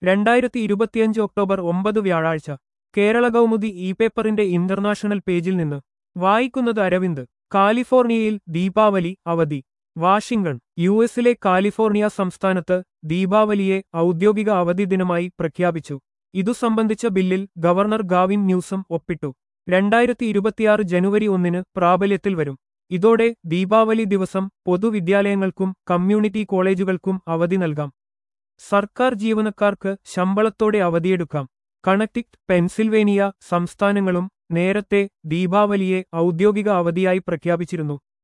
രണ്ടായിരത്തി ഇരുപത്തിയഞ്ച് ഒക്ടോബർ ഒമ്പത് വ്യാഴാഴ്ച കേരള കൗമുദി ഇ പേപ്പറിന്റെ ഇന്റർനാഷണൽ പേജിൽ നിന്ന് വായിക്കുന്നത് അരവിന്ദ് കാലിഫോർണിയയിൽ ദീപാവലി അവധി വാഷിംഗ്ടൺ യു എസിലെ കാലിഫോർണിയ സംസ്ഥാനത്ത് ദീപാവലിയെ ഔദ്യോഗിക അവധി ദിനമായി പ്രഖ്യാപിച്ചു ഇതു സംബന്ധിച്ച ബില്ലിൽ ഗവർണർ ഗാവിൻ ന്യൂസം ഒപ്പിട്ടു രണ്ടായിരത്തി ഇരുപത്തിയാറ് ജനുവരി ഒന്നിന് പ്രാബല്യത്തിൽ വരും ഇതോടെ ദീപാവലി ദിവസം പൊതുവിദ്യാലയങ്ങൾക്കും കമ്മ്യൂണിറ്റി കോളേജുകൾക്കും അവധി നൽകാം സർക്കാർ ജീവനക്കാർക്ക് ശമ്പളത്തോടെ അവധിയെടുക്കാം കണക്ടിക് പെൻസിൽവേനിയ സംസ്ഥാനങ്ങളും നേരത്തെ ദീപാവലിയെ ഔദ്യോഗിക അവധിയായി പ്രഖ്യാപിച്ചിരുന്നു